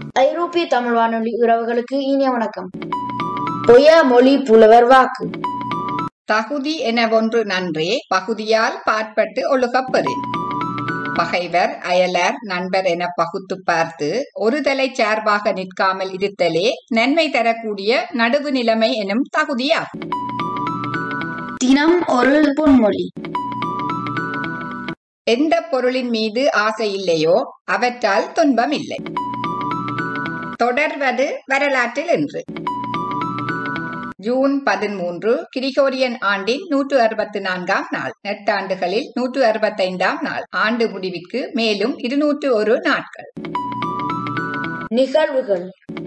ஐரோப்பிய தமிழ் வானொலி உறவுகளுக்கு இனிய வணக்கம் பொய்யா மொழி புலவர் வாக்கு தகுதி என ஒன்று நன்றே பகுதியால் பாற்பட்டு ஒழுகப்பெறின் பகைவர் அயலர் நண்பர் என பகுத்து பார்த்து ஒரு தலை சார்பாக நிற்காமல் இருத்தலே நன்மை தரக்கூடிய நடுவு நிலைமை எனும் தகுதியாகும் தினம் ஒரு பொன்மொழி எந்த பொருளின் மீது ஆசை இல்லையோ அவற்றால் துன்பம் இல்லை தொடர்வது வரலாற்றில் என்று ஜூன் பதிமூன்று கிரிகோரியன் ஆண்டின் நூற்று அறுபத்தி நான்காம் நாள் நெட்டாண்டுகளில் நூற்று அறுபத்தைந்தாம் நாள் ஆண்டு முடிவிற்கு மேலும் இருநூற்று ஒரு நாட்கள் நிகழ்வுகள்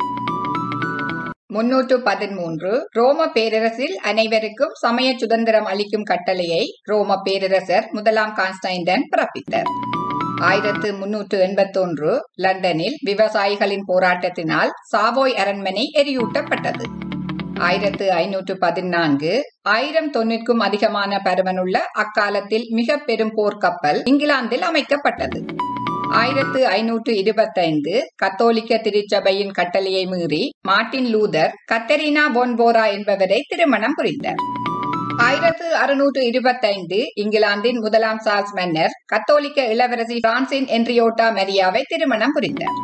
முன்னூற்று பதிமூன்று ரோம பேரரசில் அனைவருக்கும் சமய சுதந்திரம் அளிக்கும் கட்டளையை ரோம பேரரசர் முதலாம் கான்ஸ்டைண்டன் பிறப்பித்தார் ஆயிரத்து முன்னூற்று எண்பத்தொன்று லண்டனில் விவசாயிகளின் போராட்டத்தினால் சாவோய் அரண்மனை எரியூட்டப்பட்டது ஆயிரத்து ஐநூற்று பதினான்கு ஆயிரம் தொன்னிற்கும் அதிகமான பருமனுள்ள அக்காலத்தில் மிக பெரும் போர்க்கப்பல் இங்கிலாந்தில் அமைக்கப்பட்டது ஆயிரத்து ஐநூற்று இருபத்தைந்து கத்தோலிக்க திருச்சபையின் கட்டளையை மீறி மார்ட்டின் லூதர் கத்தரினா பொன்போரா என்பவரை திருமணம் புரிந்தார் ஆயிரத்து அறுநூற்று இருபத்தைந்து இங்கிலாந்தின் முதலாம் சார்ஸ் மன்னர் கத்தோலிக்க இளவரசி பிரான்சின் என்ரியோட்டா மரியாவை திருமணம் புரிந்தார்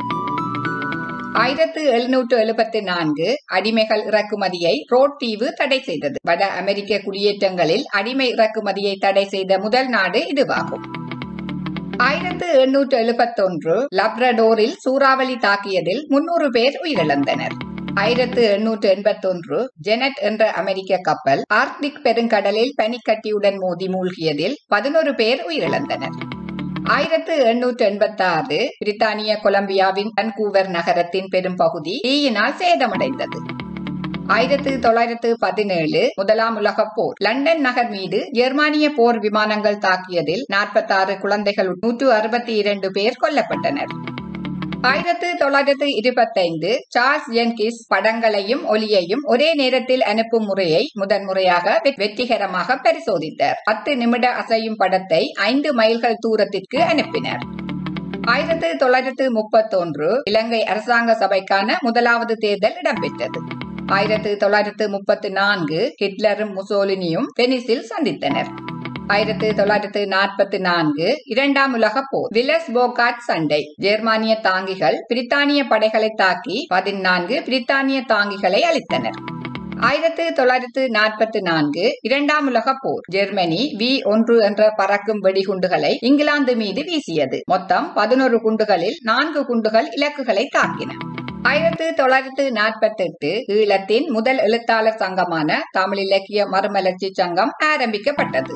ஆயிரத்து எழுநூற்று எழுபத்தி நான்கு அடிமைகள் இறக்குமதியை ரோட் தீவு தடை செய்தது வட அமெரிக்க குடியேற்றங்களில் அடிமை இறக்குமதியை தடை செய்த முதல் நாடு இதுவாகும் ஆயிரத்து எண்ணூற்று எழுபத்தொன்று லப்ரடோரில் சூறாவளி தாக்கியதில் முன்னூறு பேர் உயிரிழந்தனர் ஆயிரத்து எண்ணூற்று எண்பத்தொன்று ஜெனட் என்ற அமெரிக்க கப்பல் ஆர்க்டிக் பெருங்கடலில் பனிக்கட்டியுடன் மோதி மூழ்கியதில் பதினோரு பேர் உயிரிழந்தனர் ஆயிரத்து எண்ணூற்று எண்பத்தி ஆறு பிரித்தானிய கொலம்பியாவின் வன்கூவர் நகரத்தின் பெரும் பகுதி தீயினால் சேதமடைந்தது ஆயிரத்து தொள்ளாயிரத்து பதினேழு முதலாம் உலகப் போர் லண்டன் நகர் மீது ஜெர்மானிய போர் விமானங்கள் தாக்கியதில் நாற்பத்தாறு குழந்தைகள் நூற்று அறுபத்தி இரண்டு பேர் கொல்லப்பட்டனர் ஆயிரத்து தொள்ளாயிரத்து இருபத்தைந்து சார்ல்ஸ் ஜென்கிஸ் படங்களையும் ஒலியையும் ஒரே நேரத்தில் அனுப்பும் முறையை முதன்முறையாக வெற்றிகரமாக பரிசோதித்தார் பத்து நிமிட அசையும் படத்தை ஐந்து மைல்கள் தூரத்திற்கு அனுப்பினர் ஆயிரத்து தொள்ளாயிரத்து முப்பத்தொன்று இலங்கை அரசாங்க சபைக்கான முதலாவது தேர்தல் இடம்பெற்றது ஆயிரத்து தொள்ளாயிரத்து முப்பத்தி நான்கு ஹிட்லரும் முசோலினியும் பெனிஸில் சந்தித்தனர் ஆயிரத்து தொள்ளாயிரத்து நாற்பத்தி நான்கு இரண்டாம் உலக போர் விலஸ் போகாட் சண்டை ஜெர்மானிய தாங்கிகள் பிரித்தானிய படைகளை தாக்கி பதினான்கு பிரித்தானிய தாங்கிகளை அளித்தனர் ஆயிரத்து தொள்ளாயிரத்து நாற்பத்தி நான்கு இரண்டாம் உலக போர் ஜெர்மனி வி ஒன்று என்ற பறக்கும் வெடிகுண்டுகளை இங்கிலாந்து மீது வீசியது மொத்தம் பதினோரு குண்டுகளில் நான்கு குண்டுகள் இலக்குகளை தாக்கின ஆயிரத்து தொள்ளாயிரத்து நாற்பத்தி எட்டு ஈழத்தின் முதல் எழுத்தாளர் சங்கமான தமிழ் இலக்கிய மறுமலர்ச்சி சங்கம் ஆரம்பிக்கப்பட்டது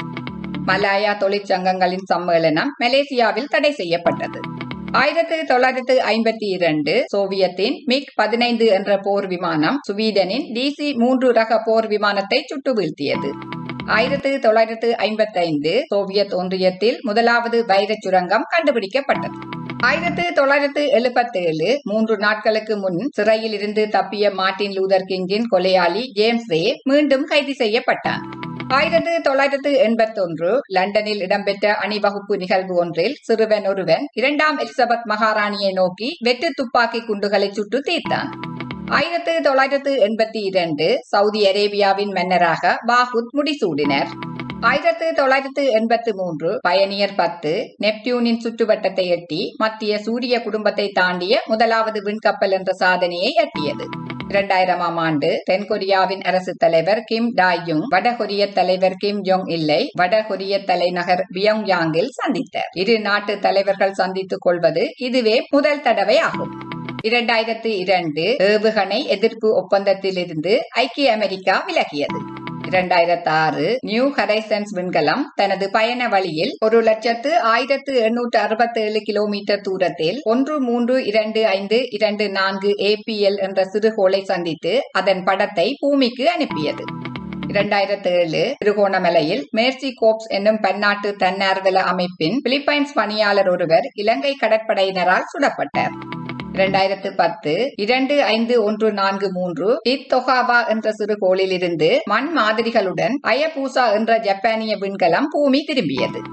மலாயா தொழிற்சங்கங்களின் சம்மேளனம் மலேசியாவில் தடை செய்யப்பட்டது ஆயிரத்து தொள்ளாயிரத்து ஐம்பத்தி இரண்டு சோவியத்தின் மிக் பதினைந்து என்ற போர் விமானம் சுவீடனின் டிசி மூன்று ரக போர் விமானத்தை சுட்டு வீழ்த்தியது ஆயிரத்து தொள்ளாயிரத்து ஐம்பத்தைந்து சோவியத் ஒன்றியத்தில் முதலாவது வைரச் சுரங்கம் கண்டுபிடிக்கப்பட்டது ஆயிரத்து தொள்ளாயிரத்து எழுபத்தி ஏழு மூன்று நாட்களுக்கு முன் சிறையில் இருந்து தப்பிய மார்ட்டின் லூதர் கிங்கின் கொலையாளி ஜேம்ஸ் ரே மீண்டும் கைது செய்யப்பட்டான் ஆயிரத்து தொள்ளாயிரத்து எண்பத்தி ஒன்று லண்டனில் இடம்பெற்ற அணிவகுப்பு நிகழ்வு ஒன்றில் சிறுவன் ஒருவன் இரண்டாம் எலிசபெத் மகாராணியை நோக்கி வெட்டு துப்பாக்கி குண்டுகளை சுட்டு தீர்த்தான் ஆயிரத்து தொள்ளாயிரத்து எண்பத்தி இரண்டு சவுதி அரேபியாவின் மன்னராக பாகுத் முடிசூடினர் ஆயிரத்து தொள்ளாயிரத்து எண்பத்தி மூன்று பயணியர் பத்து நெப்டியூனின் சுற்றுவட்டத்தை எட்டி மத்திய சூரிய குடும்பத்தை தாண்டிய முதலாவது விண்கப்பல் என்ற சாதனையை எட்டியது இரண்டாயிரமாம் ஆண்டு தென்கொரியாவின் அரசு தலைவர் கிம் டாயும் வடகொரிய தலைவர் கிம் ஜோங் இல்லை வடகொரிய தலைநகர் பியோங் யாங்கில் சந்தித்தார் இரு நாட்டு தலைவர்கள் சந்தித்துக் கொள்வது இதுவே முதல் தடவை ஆகும் இரண்டாயிரத்து இரண்டு ஏவுகணை எதிர்ப்பு ஒப்பந்தத்திலிருந்து ஐக்கிய அமெரிக்கா விலகியது இரண்டாயிரத்தி ஆறு நியூ ஹரைசன்ஸ் விண்கலம் தனது பயண வழியில் ஒரு லட்சத்து ஆயிரத்து எண்ணூற்று அறுபத்தி ஏழு கிலோமீட்டர் தூரத்தில் ஒன்று மூன்று இரண்டு ஐந்து இரண்டு நான்கு ஏபிஎல் என்ற சிறுகோளை சந்தித்து அதன் படத்தை பூமிக்கு அனுப்பியது இரண்டாயிரத்தி ஏழு திருகோணமலையில் மேர்சி கோப்ஸ் என்னும் பன்னாட்டு தன்னார்வல அமைப்பின் பிலிப்பைன்ஸ் பணியாளர் ஒருவர் இலங்கை கடற்படையினரால் சுடப்பட்டார் இரண்டாயிரத்து பத்து இரண்டு ஐந்து ஒன்று நான்கு மூன்று இத்தொகாவா என்ற சிறுகோளில் இருந்து மண் மாதிரிகளுடன் அயபூசா என்ற ஜப்பானிய விண்கலம் பூமி திரும்பியது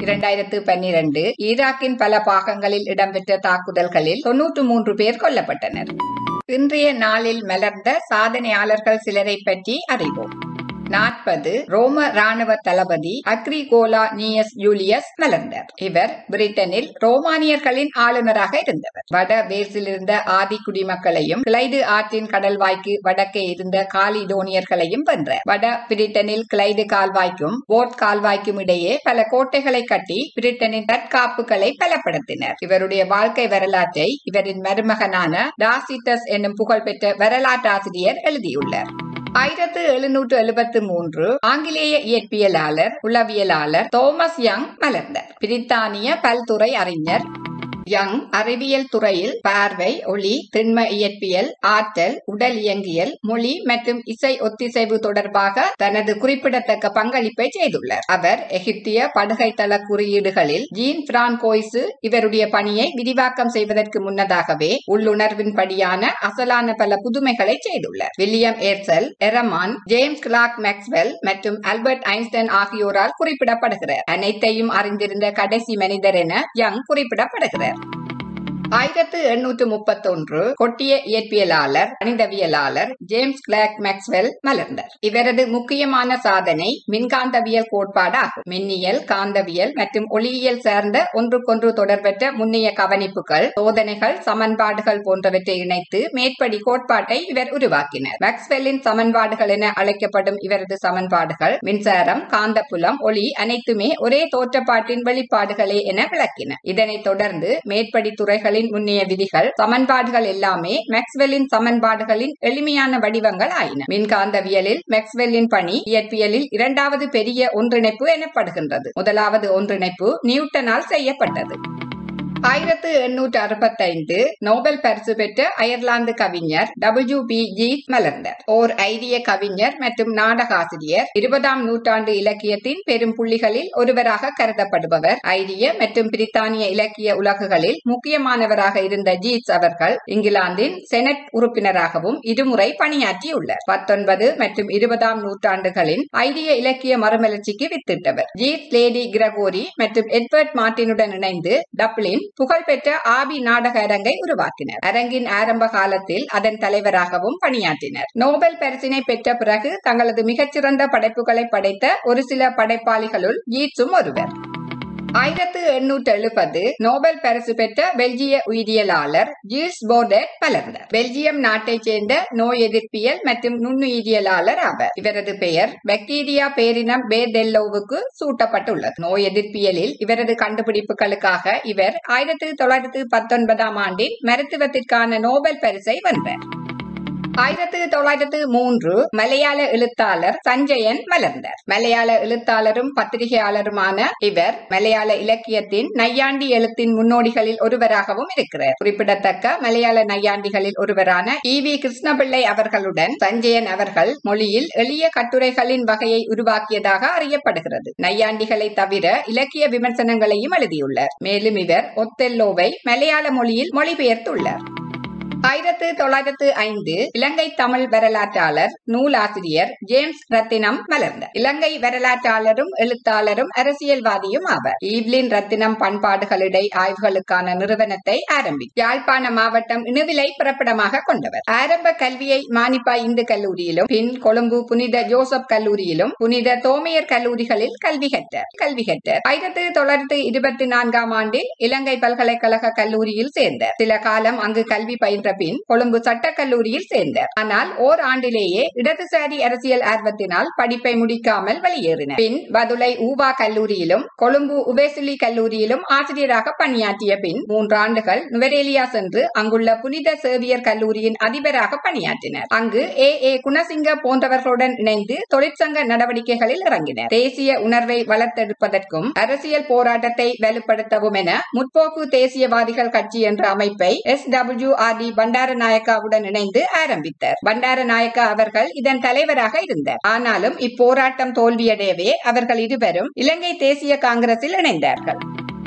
இரண்டாயிரத்து பன்னிரண்டு ஈராக்கின் பல பாகங்களில் இடம்பெற்ற தாக்குதல்களில் தொன்னூற்று மூன்று பேர் கொல்லப்பட்டனர் இன்றைய நாளில் மலர்ந்த சாதனையாளர்கள் சிலரை பற்றி அறிவோம் நாற்பது ரோம ராணுவ தளபதி அக்ரிகோலா நியஸ் ஜூலியஸ் மலர்ந்தார் இவர் பிரிட்டனில் ரோமானியர்களின் ஆளுநராக இருந்தவர் வட வேல்ஸில் இருந்த ஆதி குடிமக்களையும் கிளைடு ஆற்றின் கடல்வாய்க்கு வடக்கே இருந்த காலிடோனியர்களையும் வென்றார் வட பிரிட்டனில் கிளைடு கால்வாய்க்கும் போட் கால்வாய்க்கும் இடையே பல கோட்டைகளை கட்டி பிரிட்டனின் தற்காப்புகளை பலப்படுத்தினர் இவருடைய வாழ்க்கை வரலாற்றை இவரின் மருமகனான டாசிட்டஸ் என்னும் புகழ்பெற்ற வரலாற்றாசிரியர் எழுதியுள்ளார் ஆயிரத்து எழுநூற்று எழுபத்து மூன்று ஆங்கிலேய இயற்பியலாளர் உளவியலாளர் தோமஸ் யங் மலர்ந்தார் பிரித்தானிய பல்துறை அறிஞர் யங் அறிவியல் துறையில் பார்வை ஒளி திண்ம இயற்பியல் ஆற்றல் உடல் இயங்கியல் மொழி மற்றும் இசை ஒத்திசைவு தொடர்பாக தனது குறிப்பிடத்தக்க பங்களிப்பை செய்துள்ளார் அவர் எகிப்திய படுகை தள குறியீடுகளில் ஜீன் பிரான்கோய்சு இவருடைய பணியை விரிவாக்கம் செய்வதற்கு முன்னதாகவே உள்ளுணர்வின்படியான அசலான பல புதுமைகளை செய்துள்ளார் வில்லியம் ஏர்சல் எரமான் ஜேம்ஸ் கிளாக் மேக்ஸ்வெல் மற்றும் ஆல்பர்ட் ஐன்ஸ்டைன் ஆகியோரால் குறிப்பிடப்படுகிறார் அனைத்தையும் அறிந்திருந்த கடைசி மனிதர் என யங் குறிப்பிடப்படுகிறார் ஆயிரத்து எண்ணூற்று முப்பத்தொன்று கொட்டிய இயற்பியலாளர் கணிதவியலாளர் ஜேம்ஸ் கிளாக் மேக்ஸ்வெல் மலர்ந்தார் இவரது முக்கியமான சாதனை மின்காந்தவியல் கோட்பாடு ஆகும் மின்னியல் காந்தவியல் மற்றும் ஒளியியல் சார்ந்த ஒன்றுக்கொன்று தொடர்பற்ற முன்னைய கவனிப்புகள் சோதனைகள் சமன்பாடுகள் போன்றவற்றை இணைத்து மேற்படி கோட்பாட்டை இவர் உருவாக்கினார் மேக்ஸ்வெல்லின் சமன்பாடுகள் என அழைக்கப்படும் இவரது சமன்பாடுகள் மின்சாரம் காந்தப்புலம் ஒளி அனைத்துமே ஒரே தோற்றப்பாட்டின் வெளிப்பாடுகளே என விளக்கின இதனைத் தொடர்ந்து மேற்படி துறைகளின் முன்னைய விதிகள் சமன்பாடுகள் எல்லாமே மேக்ஸ்வெல்லின் சமன்பாடுகளின் எளிமையான வடிவங்கள் ஆயின மின்காந்தவியலில் மேக்ஸ்வெல்லின் பணி இயற்பியலில் இரண்டாவது பெரிய ஒன்றிணைப்பு எனப்படுகின்றது முதலாவது ஒன்றிணைப்பு நியூட்டனால் செய்யப்பட்டது ஆயிரத்து எண்ணூற்று அறுபத்தைந்து நோபல் பரிசு பெற்ற அயர்லாந்து கவிஞர் டபிள்யூ பி ஜீத் மலர்ந்தார் ஓர் ஐரிய கவிஞர் மற்றும் நாடகாசிரியர் இருபதாம் நூற்றாண்டு இலக்கியத்தின் பெரும் புள்ளிகளில் ஒருவராக கருதப்படுபவர் ஐரிய மற்றும் பிரித்தானிய இலக்கிய உலகுகளில் முக்கியமானவராக இருந்த ஜீட்ஸ் அவர்கள் இங்கிலாந்தின் செனட் உறுப்பினராகவும் இருமுறை பணியாற்றியுள்ளார் பத்தொன்பது மற்றும் இருபதாம் நூற்றாண்டுகளின் ஐரிய இலக்கிய மறுமலர்ச்சிக்கு வித்திட்டவர் ஜீட்ஸ் லேடி கிரகோரி மற்றும் எட்வர்ட் மார்டினுடன் இணைந்து டப்ளின் புகழ்பெற்ற ஆபி நாடக அரங்கை உருவாக்கினர் அரங்கின் ஆரம்ப காலத்தில் அதன் தலைவராகவும் பணியாற்றினர் நோபல் பரிசினை பெற்ற பிறகு தங்களது மிகச்சிறந்த படைப்புகளை படைத்த ஒரு சில படைப்பாளிகளுள் ஈட்ஸும் ஒருவர் ஆயிரத்து எண்ணூற்று எழுபது நோபல் பரிசு பெற்ற பெல்ஜிய உயிரியலாளர் ஜீல்ஸ் போர்டெட் மலர்ந்தார் பெல்ஜியம் நாட்டைச் சேர்ந்த நோய் எதிர்ப்பியல் மற்றும் நுண்ணுயிரியலாளர் ஆவர் இவரது பெயர் பாக்டீரியா பேரினம் பேர்டெல்லோவுக்கு சூட்டப்பட்டுள்ளது நோய் எதிர்ப்பியலில் இவரது கண்டுபிடிப்புகளுக்காக இவர் ஆயிரத்தி தொள்ளாயிரத்தி பத்தொன்பதாம் ஆண்டின் மருத்துவத்திற்கான நோபல் பரிசை வென்றார் ஆயிரத்தி தொள்ளாயிரத்து மூன்று மலையாள எழுத்தாளர் சஞ்சயன் மலர்ந்தார் மலையாள எழுத்தாளரும் பத்திரிகையாளருமான இவர் மலையாள இலக்கியத்தின் நையாண்டி எழுத்தின் முன்னோடிகளில் ஒருவராகவும் இருக்கிறார் குறிப்பிடத்தக்க மலையாள நையாண்டிகளில் ஒருவரான இ வி கிருஷ்ணபிள்ளை அவர்களுடன் சஞ்சயன் அவர்கள் மொழியில் எளிய கட்டுரைகளின் வகையை உருவாக்கியதாக அறியப்படுகிறது நையாண்டிகளை தவிர இலக்கிய விமர்சனங்களையும் எழுதியுள்ளார் மேலும் இவர் ஒத்தெல்லோவை மலையாள மொழியில் மொழிபெயர்த்துள்ளார் ஆயிரத்து தொள்ளாயிரத்து ஐந்து இலங்கை தமிழ் வரலாற்றாளர் நூலாசிரியர் ஜேம்ஸ் ரத்தினம் மலர்ந்தார் இலங்கை வரலாற்றாளரும் எழுத்தாளரும் அரசியல்வாதியும் ஆவார் ஈவ்லின் ரத்தினம் பண்பாடுகளிடை ஆய்வுகளுக்கான நிறுவனத்தை ஆரம்பி யாழ்ப்பாண மாவட்டம் இணுவிலை பிறப்பிடமாக கொண்டவர் ஆரம்ப கல்வியை மானிப்பா இந்து கல்லூரியிலும் பின் கொழும்பு புனித ஜோசப் கல்லூரியிலும் புனித தோமையர் கல்லூரிகளில் கல்வி கற்றார் கல்வி கற்றார் ஆயிரத்தி தொள்ளாயிரத்தி இருபத்தி நான்காம் ஆண்டில் இலங்கை பல்கலைக்கழக கல்லூரியில் சேர்ந்தார் சில காலம் அங்கு கல்வி பயின்ற பின் கொழும்பு சட்டக் கல்லூரியில் சேர்ந்தார் ஆனால் ஓர் ஆண்டிலேயே இடதுசாரி அரசியல் ஆர்வத்தினால் படிப்பை முடிக்காமல் வெளியேறினார் பின் பதுளை ஊவா கல்லூரியிலும் கொழும்பு உபேசிலி கல்லூரியிலும் ஆசிரியராக பணியாற்றிய பின் மூன்று ஆண்டுகள் நுவரேலியா சென்று அங்குள்ள புனித சேவியர் கல்லூரியின் அதிபராக பணியாற்றினார் அங்கு ஏ ஏ குணசிங்க போன்றவர்களுடன் இணைந்து தொழிற்சங்க நடவடிக்கைகளில் இறங்கினர் தேசிய உணர்வை வளர்த்தெடுப்பதற்கும் அரசியல் போராட்டத்தை வலுப்படுத்தவும் என முற்போக்கு தேசியவாதிகள் கட்சி என்ற அமைப்பை எஸ் டபிள்யூ ஆர் டி பண்டாரநாயக்காவுடன் இணைந்து ஆரம்பித்தார் பண்டாரநாயக்கா அவர்கள் இதன் தலைவராக இருந்தார் ஆனாலும் இப்போராட்டம் தோல்வியடையவே அவர்கள் இருவரும் இலங்கை தேசிய காங்கிரஸில் இணைந்தார்கள்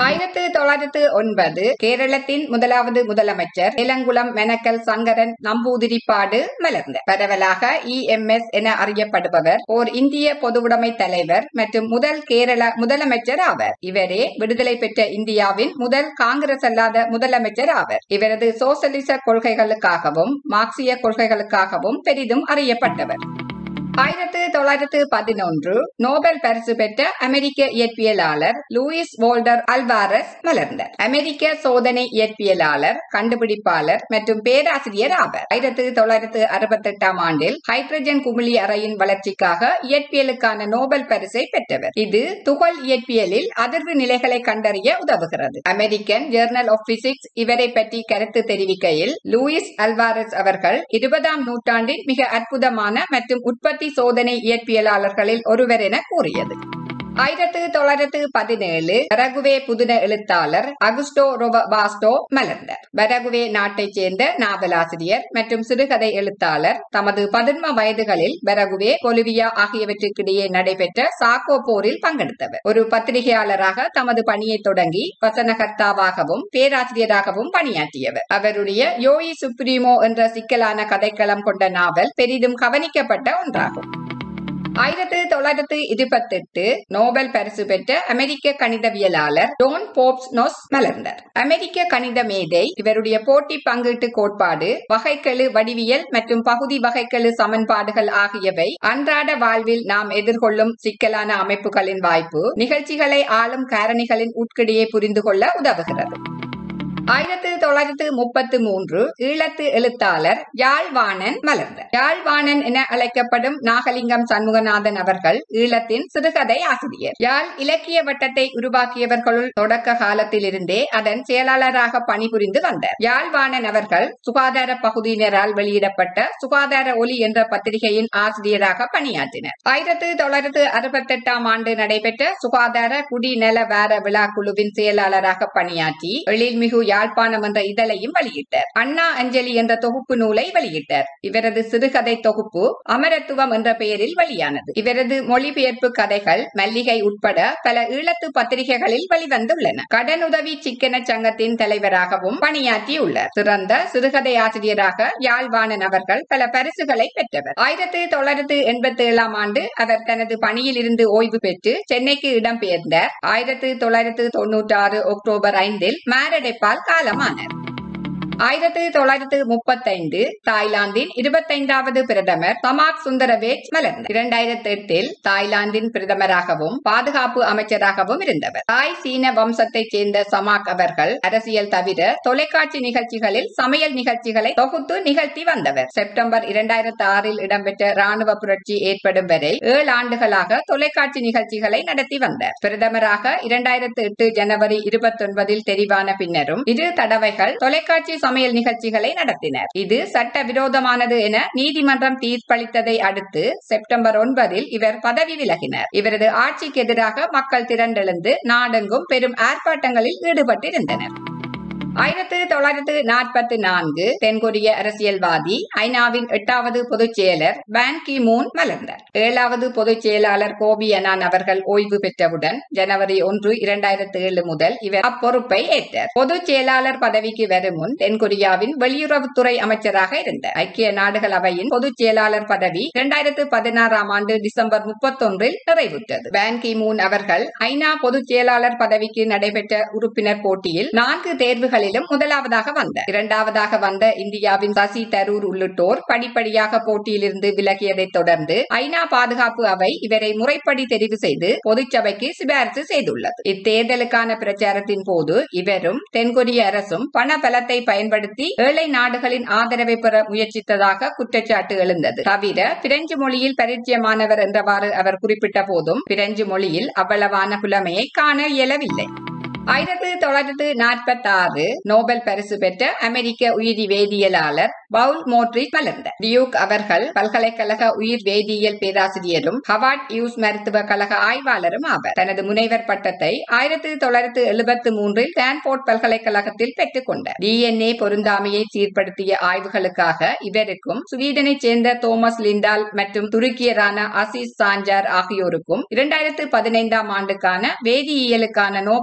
ஆயிரத்து தொள்ளாயிரத்து ஒன்பது கேரளத்தின் முதலாவது முதலமைச்சர் இளங்குளம் மெனக்கல் சங்கரன் நம்பூதிரிப்பாடு மலர்ந்த பரவலாக இஎம்எஸ் என அறியப்படுபவர் ஓர் இந்திய பொதுவுடைமை தலைவர் மற்றும் முதல் கேரள முதலமைச்சர் ஆவர் இவரே விடுதலை பெற்ற இந்தியாவின் முதல் காங்கிரஸ் அல்லாத முதலமைச்சர் ஆவர் இவரது சோசலிச கொள்கைகளுக்காகவும் மார்க்சிய கொள்கைகளுக்காகவும் பெரிதும் அறியப்பட்டவர் ஆயிரத்து தொள்ளாயிரத்து பதினொன்று நோபல் பரிசு பெற்ற அமெரிக்க இயற்பியலாளர் லூயிஸ் வோல்டர் அல்வாரஸ் மலர்ந்தார் அமெரிக்க சோதனை இயற்பியலாளர் கண்டுபிடிப்பாளர் மற்றும் பேராசிரியர் ஆவர் ஆயிரத்து தொள்ளாயிரத்து அறுபத்தி எட்டாம் ஆண்டில் ஹைட்ரஜன் குமிழி அறையின் வளர்ச்சிக்காக இயற்பியலுக்கான நோபல் பரிசை பெற்றவர் இது துகள் இயற்பியலில் அதிர்வு நிலைகளை கண்டறிய உதவுகிறது அமெரிக்கன் ஜேர்னல் ஆஃப் பிசிக்ஸ் இவரை பற்றி கருத்து தெரிவிக்கையில் லூயிஸ் அல்வாரஸ் அவர்கள் இருபதாம் நூற்றாண்டின் மிக அற்புதமான மற்றும் உற்பத்தி சோதனை இயற்பியலாளர்களில் ஒருவர் என கூறியது ஆயிரத்து தொள்ளாயிரத்து பதினேழு பரகுவே புதின எழுத்தாளர் அகுஸ்டோ ரொபாஸ்டோ மலர்ந்தார் பரகுவே நாட்டைச் சேர்ந்த நாவலாசிரியர் மற்றும் சிறுகதை எழுத்தாளர் தமது பதின்ம வயதுகளில் பரகுவே பொலிவியா ஆகியவற்றுக்கிடையே நடைபெற்ற சாக்கோ போரில் பங்கெடுத்தவர் ஒரு பத்திரிகையாளராக தமது பணியை தொடங்கி வசனகர்த்தாவாகவும் பேராசிரியராகவும் பணியாற்றியவர் அவருடைய யோயி சுப்ரீமோ என்ற சிக்கலான கதைக்களம் கொண்ட நாவல் பெரிதும் கவனிக்கப்பட்ட ஒன்றாகும் ஆயிரத்து தொள்ளாயிரத்து இருபத்தி எட்டு நோபல் பரிசு பெற்ற அமெரிக்க கணிதவியலாளர் டோன் போப்ஸ் நோஸ் மலர்ந்தார் அமெரிக்க கணித மேதை இவருடைய போட்டி பங்கீட்டு கோட்பாடு வகைக்கெழு வடிவியல் மற்றும் பகுதி வகைக்கெழு சமன்பாடுகள் ஆகியவை அன்றாட வாழ்வில் நாம் எதிர்கொள்ளும் சிக்கலான அமைப்புகளின் வாய்ப்பு நிகழ்ச்சிகளை ஆளும் காரணிகளின் உட்கிடையே புரிந்து கொள்ள உதவுகிறது ஆயிரத்தி தொள்ளாயிரத்து முப்பத்து மூன்று ஈழத்து எழுத்தாளர் யாழ்வாணன் மலர்ந்தார் யாழ்வாணன் என அழைக்கப்படும் நாகலிங்கம் சண்முகநாதன் அவர்கள் ஈழத்தின் சிறுகதை ஆசிரியர் யாழ் இலக்கிய வட்டத்தை உருவாக்கியவர்களுள் தொடக்க காலத்திலிருந்தே அதன் செயலாளராக பணிபுரிந்து வந்தார் யாழ்வாணன் அவர்கள் சுகாதார பகுதியினரால் வெளியிடப்பட்ட சுகாதார ஒலி என்ற பத்திரிகையின் ஆசிரியராக பணியாற்றினர் ஆயிரத்தி தொள்ளாயிரத்து அறுபத்தி எட்டாம் ஆண்டு நடைபெற்ற சுகாதார குடிநல வார விழா குழுவின் செயலாளராக பணியாற்றி எழில்மிகு யாழ்ப்பாணம் என்ற இதழையும் வெளியிட்டார் அண்ணா அஞ்சலி என்ற தொகுப்பு நூலை வெளியிட்டார் இவரது சிறுகதை தொகுப்பு அமரத்துவம் என்ற பெயரில் வெளியானது இவரது மொழிபெயர்ப்பு கதைகள் மல்லிகை உட்பட பல ஈழத்து பத்திரிகைகளில் வெளிவந்துள்ளன கடனுதவி சிக்கன சங்கத்தின் தலைவராகவும் பணியாற்றியுள்ளார் சிறந்த சிறுகதை ஆசிரியராக யாழ்வாணன் அவர்கள் பல பரிசுகளை பெற்றவர் ஆயிரத்தி தொள்ளாயிரத்து எண்பத்தி ஏழாம் ஆண்டு அவர் தனது பணியில் இருந்து ஓய்வு பெற்று சென்னைக்கு இடம்பெயர்ந்தார் ஆயிரத்தி தொள்ளாயிரத்து தொன்னூற்றி ஆறு அக்டோபர் ஐந்தில் மாரடைப்பால் காலமானார் ஆயிரத்தி தொள்ளாயிரத்து முப்பத்தைந்து தாய்லாந்தின் இருபத்தைந்தாவது பிரதமர் சமாக் சுந்தரவேஜ் மலர்ந்தார் இரண்டாயிரத்தி எட்டில் தாய்லாந்தின் பிரதமராகவும் பாதுகாப்பு அமைச்சராகவும் இருந்தவர் தாய் சீன வம்சத்தைச் சேர்ந்த சமாக் அவர்கள் அரசியல் தவிர தொலைக்காட்சி நிகழ்ச்சிகளில் சமையல் நிகழ்ச்சிகளை தொகுத்து நிகழ்த்தி வந்தவர் செப்டம்பர் இரண்டாயிரத்தி ஆறில் இடம்பெற்ற ராணுவ புரட்சி ஏற்படும் வரை ஏழு ஆண்டுகளாக தொலைக்காட்சி நிகழ்ச்சிகளை நடத்தி வந்தார் பிரதமராக இரண்டாயிரத்தி எட்டு ஜனவரி இருபத்தி ஒன்பதில் தெரிவான பின்னரும் இரு தடவைகள் தொலைக்காட்சி சமையல் நிகழ்ச்சிகளை நடத்தினர் இது சட்ட விரோதமானது என நீதிமன்றம் தீர்ப்பளித்ததை அடுத்து செப்டம்பர் ஒன்பதில் இவர் பதவி விலகினர் இவரது ஆட்சிக்கு எதிராக மக்கள் திரண்டெழுந்து நாடெங்கும் பெரும் ஆர்ப்பாட்டங்களில் ஈடுபட்டிருந்தனர் ஆயிரத்தி தொள்ளாயிரத்து நாற்பத்தி நான்கு தென்கொரிய அரசியல்வாதி ஐநாவின் எட்டாவது பொதுச் செயலர் பான் கி மூன் மலர்ந்தார் ஏழாவது பொதுச் செயலாளர் கோபி அனான் அவர்கள் ஓய்வு பெற்றவுடன் ஜனவரி ஒன்று இரண்டாயிரத்தி ஏழு முதல் இவர் அப்பொறுப்பை ஏற்றார் பொதுச் செயலாளர் பதவிக்கு வரும் முன் தென்கொரியாவின் வெளியுறவுத்துறை அமைச்சராக இருந்தார் ஐக்கிய நாடுகள் அவையின் பொதுச் செயலாளர் பதவி இரண்டாயிரத்து பதினாறாம் ஆண்டு டிசம்பர் முப்பத்தொன்றில் நிறைவுற்றது பான் கி மூன் அவர்கள் ஐநா பொதுச் செயலாளர் பதவிக்கு நடைபெற்ற உறுப்பினர் போட்டியில் நான்கு தேர்வுகள் தேர்தலிலும் முதலாவதாக வந்தார் இரண்டாவதாக வந்த இந்தியாவின் சசி தரூர் உள்ளிட்டோர் படிப்படியாக போட்டியிலிருந்து விலகியதை தொடர்ந்து ஐநா பாதுகாப்பு அவை இவரை முறைப்படி தெரிவு செய்து பொதுச்சபைக்கு சிபாரிசு செய்துள்ளது இத்தேர்தலுக்கான பிரச்சாரத்தின் போது இவரும் தென்கொரிய அரசும் பண பலத்தை பயன்படுத்தி ஏழை நாடுகளின் ஆதரவை பெற முயற்சித்ததாக குற்றச்சாட்டு எழுந்தது தவிர பிரெஞ்சு மொழியில் பரிச்சயமானவர் என்றவாறு அவர் குறிப்பிட்ட போதும் பிரெஞ்சு மொழியில் அவ்வளவான புலமையை காண இயலவில்லை ஆயிரத்தி தொள்ளாயிரத்து நாற்பத்தி ஆறு நோபல் பரிசு பெற்ற அமெரிக்க உயிரி வேதியியலாளர் பவுல் மோட்ரிச் மலர்ந்தார் டியூக் அவர்கள் பல்கலைக்கழக உயிர் வேதியியல் பேராசிரியரும் ஹவார்ட் யூஸ் மருத்துவ கழக ஆய்வாளரும் ஆவர் தனது முனைவர் பட்டத்தை ஆயிரத்தி தொள்ளாயிரத்து எழுபத்தி மூன்றில் ஸ்டான்போர்ட் பல்கலைக்கழகத்தில் பெற்றுக் கொண்டார் டிஎன்ஏ பொருந்தாமையை சீர்படுத்திய ஆய்வுகளுக்காக இவருக்கும் ஸ்வீடனைச் சேர்ந்த தோமஸ் லிண்டால் மற்றும் துருக்கியரான அசிஸ் சாஞ்சார் ஆகியோருக்கும் இரண்டாயிரத்து பதினைந்தாம் ஆண்டுக்கான வேதியியலுக்கான நோபல் பரிசு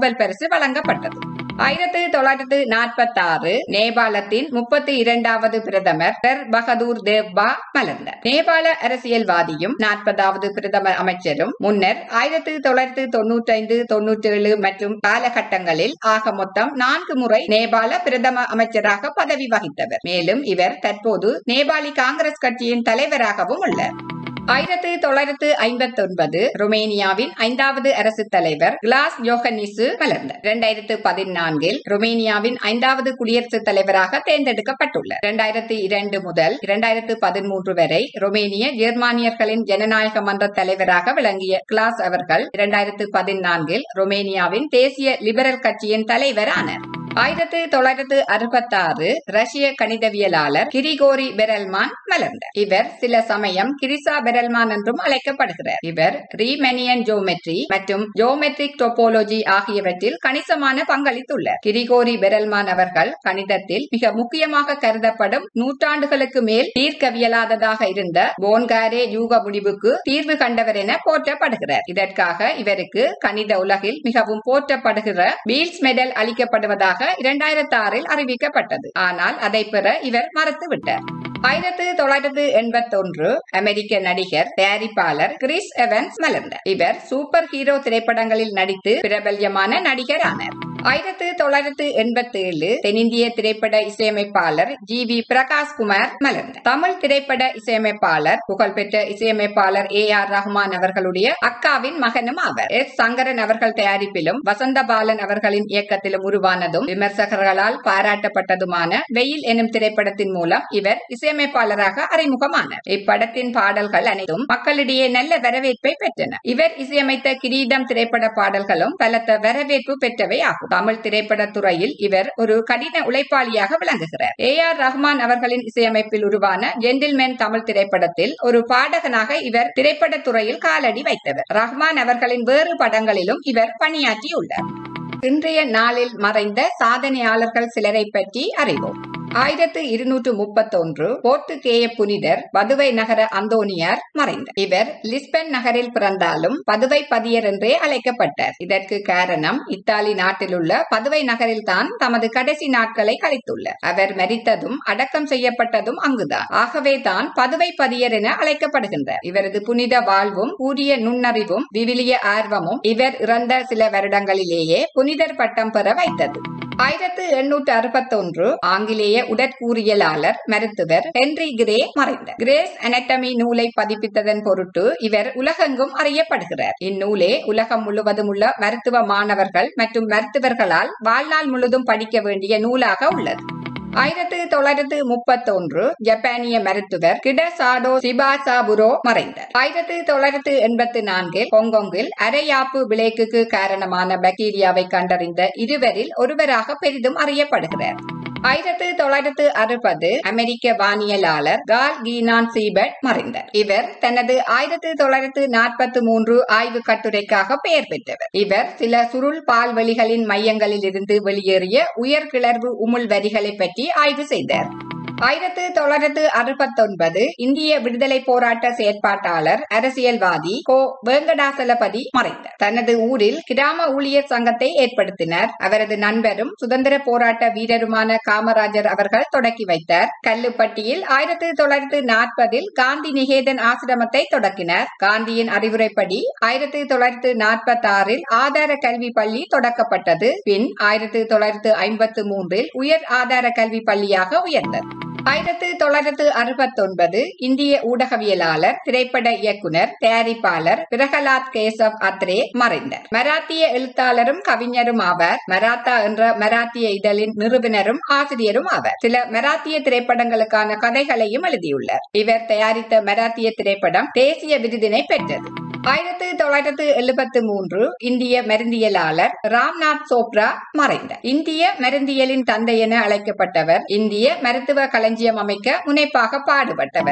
வழங்கப்பட்டது ஆயிரத்தி தொள்ளாயிரத்து நாற்பத்தி ஆறு நேபாளத்தின் முப்பத்தி இரண்டாவது பிரதமர் சர் பகதூர் தேவ்வா மலர்ந்தார் நேபாள அரசியல்வாதியும் நாற்பதாவது பிரதமர் அமைச்சரும் முன்னர் ஆயிரத்தி தொள்ளாயிரத்து தொன்னூற்றி ஐந்து தொன்னூற்றி ஏழு மற்றும் காலகட்டங்களில் ஆக மொத்தம் நான்கு முறை நேபாள பிரதம அமைச்சராக பதவி வகித்தவர் மேலும் இவர் தற்போது நேபாளி காங்கிரஸ் கட்சியின் தலைவராகவும் உள்ளார் ஆயிரத்தி தொள்ளாயிரத்து ஐம்பத்தி ஒன்பது ருமேனியாவின் ஐந்தாவது அரசு தலைவர் கிளாஸ் யோகனிசு மலர்ந்தார் இரண்டாயிரத்து பதினான்கில் ருமேனியாவின் ஐந்தாவது குடியரசுத் தலைவராக தேர்ந்தெடுக்கப்பட்டுள்ளார் இரண்டாயிரத்தி இரண்டு முதல் இரண்டாயிரத்து பதிமூன்று வரை ருமேனிய ஜெர்மானியர்களின் ஜனநாயக மன்ற தலைவராக விளங்கிய கிளாஸ் அவர்கள் இரண்டாயிரத்து பதினான்கில் ருமேனியாவின் தேசிய லிபரல் கட்சியின் தலைவர் ஆனார் ஆயிரத்தி தொள்ளாயிரத்து அறுபத்தி ஆறு ரஷ்ய கணிதவியலாளர் கிரிகோரி பெரல்மான் மலர்ந்தார் இவர் சில சமயம் கிரிசா பெரல்மான் என்றும் அழைக்கப்படுகிறார் இவர் ரீமெனியன் ஜோமெட்ரி மற்றும் ஜோமெட்ரிக் டோபோலஜி ஆகியவற்றில் கணிசமான பங்களித்துள்ளார் கிரிகோரி பெரல்மான் அவர்கள் கணிதத்தில் மிக முக்கியமாக கருதப்படும் நூற்றாண்டுகளுக்கு மேல் தீர்க்கவியலாததாக இருந்த போன்காரே யூக முடிவுக்கு தீர்வு கண்டவர் என போற்றப்படுகிறார் இதற்காக இவருக்கு கணித உலகில் மிகவும் போற்றப்படுகிற பீல்ஸ் மெடல் அளிக்கப்படுவதாக இரண்டாயிரத்தி ஆறில் அறிவிக்கப்பட்டது ஆனால் அதை பெற இவர் மறுத்துவிட்டார் ஆயிரத்து தொள்ளாயிரத்து எண்பத்தி ஒன்று அமெரிக்க நடிகர் தயாரிப்பாளர் கிறிஸ் எவன்ஸ் மலர்ந்தார் இவர் சூப்பர் ஹீரோ திரைப்படங்களில் நடித்து பிரபல்யமான நடிகர் ஆனார் ஆயிரத்து தொள்ளாயிரத்து எண்பத்தி ஏழு தென்னிந்திய திரைப்பட இசையமைப்பாளர் ஜி வி பிரகாஷ் குமார் மலர்ந்தார் தமிழ் திரைப்பட இசையமைப்பாளர் புகழ்பெற்ற இசையமைப்பாளர் ஏ ஆர் ரஹ்மான் அவர்களுடைய அக்காவின் மகனும் ஆவர் எஸ் சங்கரன் அவர்கள் தயாரிப்பிலும் வசந்தபாலன் அவர்களின் இயக்கத்திலும் உருவானதும் விமர்சகர்களால் பாராட்டப்பட்டதுமான வெயில் எனும் திரைப்படத்தின் மூலம் இவர் இசையமைப்பாளராக அறிமுகமானார் இப்படத்தின் பாடல்கள் அனைத்தும் மக்களிடையே நல்ல வரவேற்பை பெற்றன இவர் இசையமைத்த கிரீடம் திரைப்பட பாடல்களும் பலத்த வரவேற்பு பெற்றவை ஆகும் தமிழ் திரைப்பட துறையில் இவர் ஒரு கடின உழைப்பாளியாக விளங்குகிறார் ஏ ஆர் ரஹ்மான் அவர்களின் இசையமைப்பில் உருவான ஜென்டில்மேன் தமிழ் திரைப்படத்தில் ஒரு பாடகனாக இவர் திரைப்பட துறையில் காலடி வைத்தவர் ரஹ்மான் அவர்களின் வேறு படங்களிலும் இவர் பணியாற்றியுள்ளார் இன்றைய நாளில் மறைந்த சாதனையாளர்கள் சிலரை பற்றி அறிவோம் ஆயிரத்து இருநூற்று முப்பத்தொன்று போர்த்துகேய புனிதர் பதுவை நகர அந்தோனியார் மறைந்தார் இவர் லிஸ்பன் நகரில் பிறந்தாலும் பதுவை பதியர் என்றே அழைக்கப்பட்டார் இதற்கு காரணம் இத்தாலி நாட்டிலுள்ள பதுவை நகரில் தான் தமது கடைசி நாட்களை கழித்துள்ளார் அவர் மரித்ததும் அடக்கம் செய்யப்பட்டதும் அங்குதான் ஆகவே தான் பதுவை பதியர் என அழைக்கப்படுகின்றார் இவரது புனித வாழ்வும் கூறிய நுண்ணறிவும் விவிலிய ஆர்வமும் இவர் இறந்த சில வருடங்களிலேயே புனிதர் பட்டம் பெற வைத்தது ஆயிரத்து எண்ணூற்று அறுபத்தொன்று ஆங்கிலேய உடற்கூறியலாளர் மருத்துவர் ஹென்றி கிரே மறைந்தார் கிரேஸ் அனட்டமி நூலை பதிப்பித்ததன் பொருட்டு இவர் உலகெங்கும் அறியப்படுகிறார் இந்நூலே உலகம் முழுவதும் உள்ள மருத்துவ மாணவர்கள் மற்றும் மருத்துவர்களால் வாழ்நாள் முழுதும் படிக்க வேண்டிய நூலாக உள்ளது ஆயிரத்து தொள்ளாயிரத்து முப்பத்தொன்று ஜப்பானிய மருத்துவர் கிடசாடோ சிபாசாபுரோ மறைந்தார் ஆயிரத்து தொள்ளாயிரத்து எண்பத்தி நான்கில் ஹாங்காங்கில் அரையாப்பு விளைக்குக்கு காரணமான பாக்டீரியாவை கண்டறிந்த இருவரில் ஒருவராக பெரிதும் அறியப்படுகிறார் ஆயிரத்து தொள்ளாயிரத்து அறுபது அமெரிக்க வானியலாளர் கால் கீனான் சீபர்ட் மறைந்தார் இவர் தனது ஆயிரத்து தொள்ளாயிரத்து நாற்பத்தி மூன்று ஆய்வு கட்டுரைக்காக பெயர் பெற்றவர் இவர் சில சுருள் பால்வெளிகளின் மையங்களில் இருந்து வெளியேறிய உயர் கிளர்வு உமிழ் வரிகளை பற்றி ஆய்வு செய்தார் ஆயிரத்து தொள்ளாயிரத்து அறுபத்தொன்பது இந்திய விடுதலை போராட்ட செயற்பாட்டாளர் அரசியல்வாதி கோ வேங்கடாசலபதி மறைந்தார் தனது ஊரில் கிராம ஊழியர் சங்கத்தை ஏற்படுத்தினார் அவரது நண்பரும் சுதந்திர போராட்ட வீரருமான காமராஜர் அவர்கள் தொடக்கி வைத்தார் கல்லுப்பட்டியில் ஆயிரத்தி தொள்ளாயிரத்து நாற்பதில் காந்தி நிகேதன் ஆசிரமத்தை தொடக்கினார் காந்தியின் அறிவுரைப்படி ஆயிரத்தி தொள்ளாயிரத்து நாற்பத்தி ஆறில் ஆதார கல்வி பள்ளி தொடக்கப்பட்டது பின் ஆயிரத்தி தொள்ளாயிரத்து ஐம்பத்து மூன்றில் உயர் ஆதார கல்வி பள்ளியாக உயர்ந்தது ஆயிரத்து தொள்ளாயிரத்து அறுபத்தொன்பது இந்திய ஊடகவியலாளர் திரைப்பட இயக்குனர் தயாரிப்பாளர் பிரகலாத் கேசவ் அத்ரே மறைந்தார் மராத்திய எழுத்தாளரும் கவிஞரும் ஆவார் மராத்தா என்ற மராத்திய இதழின் நிறுவனரும் ஆசிரியரும் ஆவார் சில மராத்திய திரைப்படங்களுக்கான கதைகளையும் எழுதியுள்ளார் இவர் தயாரித்த மராத்திய திரைப்படம் தேசிய விருதினை பெற்றது ஆயிரத்தி தொள்ளாயிரத்து எழுபத்தி மூன்று இந்திய மருந்தியலாளர் ராம்நாத் சோப்ரா மறைந்தார் இந்திய மருந்தியலின் தந்தை என அழைக்கப்பட்டவர் இந்திய மருத்துவ களஞ்சியம் அமைக்க முனைப்பாக பாடுபட்டவர்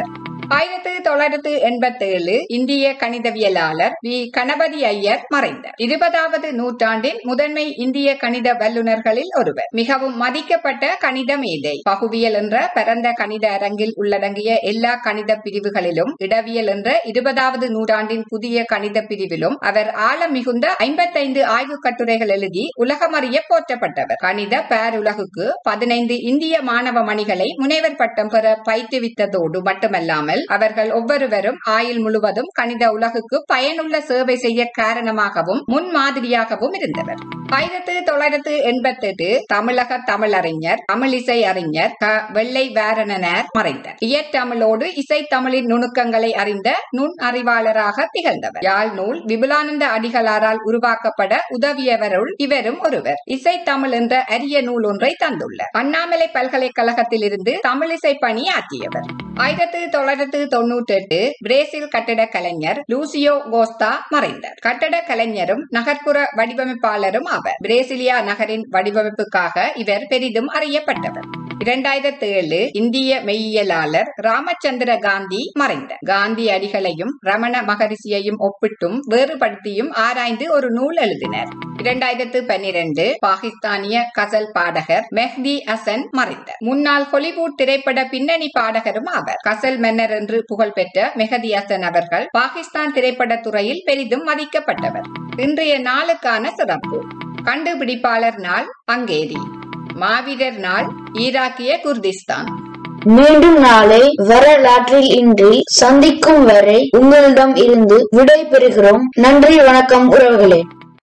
ஆயிரத்து தொள்ளாயிரத்து எண்பத்தி ஏழு இந்திய கணிதவியலாளர் வி கணபதி ஐயர் மறைந்தார் இருபதாவது நூற்றாண்டின் முதன்மை இந்திய கணித வல்லுநர்களில் ஒருவர் மிகவும் மதிக்கப்பட்ட கணித மேதை பகுவியல் என்ற பரந்த கணித அரங்கில் உள்ளடங்கிய எல்லா கணித பிரிவுகளிலும் இடவியல் என்ற இருபதாவது நூற்றாண்டின் புதிய கணித பிரிவிலும் அவர் ஆழம் மிகுந்த ஐம்பத்தைந்து ஆய்வு கட்டுரைகள் எழுதி உலகமறிய போற்றப்பட்டவர் கணித பேருலகுக்கு பதினைந்து இந்திய மாணவ மணிகளை முனைவர் பட்டம் பெற பயிற்றுவித்ததோடு மட்டுமல்லாமல் அவர்கள் ஒவ்வொருவரும் ஆயுள் முழுவதும் கணித உலகுக்கு பயனுள்ள சேவை செய்ய காரணமாகவும் முன்மாதிரியாகவும் இருந்தவர் ஆயிரத்து தொள்ளாயிரத்து எண்பத்தி எட்டு தமிழக தமிழறிஞர் தமிழிசை அறிஞர் க வெள்ளை வாரணனார் மறைந்தார் இயற்றமிழோடு இசை தமிழின் நுணுக்கங்களை அறிந்த நுண் அறிவாளராக திகழ்ந்தவர் யாழ் நூல் விபுலானந்த அடிகளாரால் உருவாக்கப்பட உதவியவருள் இவரும் ஒருவர் இசை தமிழ் என்ற அரிய நூல் ஒன்றை தந்துள்ளார் அண்ணாமலை பல்கலைக்கழகத்தில் இருந்து தமிழிசை பணி ஆற்றியவர் ஆயிரத்து தொள்ளாயிரத்து தொன்னூற்றி எட்டு பிரேசில் கட்டட கலைஞர் லூசியோ கோஸ்தா மறைந்தார் கட்டட கலைஞரும் நகர்ப்புற வடிவமைப்பாளரும் ஆவர் பிரேசிலியா நகரின் வடிவமைப்புக்காக இவர் பெரிதும் அறியப்பட்டவர் இரண்டாயிரத்தி ஏழு இந்திய மெய்யியலாளர் ராமச்சந்திர காந்தி மறைந்தார் காந்தி அடிகளையும் ரமண மகரிஷியையும் ஒப்பிட்டும் வேறுபடுத்தியும் ஆராய்ந்து ஒரு நூல் எழுதினர் இரண்டாயிரத்து பன்னிரண்டு பாகிஸ்தானிய கசல் பாடகர் மெஹ்தி ஹசன் மறைந்தார் முன்னாள் ஹாலிவுட் திரைப்பட பின்னணி பாடகரும் ஆவர் கசல் மன்னர் என்று புகழ்பெற்ற மெஹதி ஹசன் அவர்கள் பாகிஸ்தான் திரைப்பட துறையில் பெரிதும் மதிக்கப்பட்டவர் இன்றைய நாளுக்கான சிறப்பு கண்டுபிடிப்பாளர் நாள் ஹங்கேரி மாவீரர் நாள் ஈராக்கிய குர்திஸ்தான் மீண்டும் நாளை வரலாற்றில் இன்றி சந்திக்கும் வரை உங்களிடம் இருந்து விடை பெறுகிறோம் நன்றி வணக்கம் உறவுகளே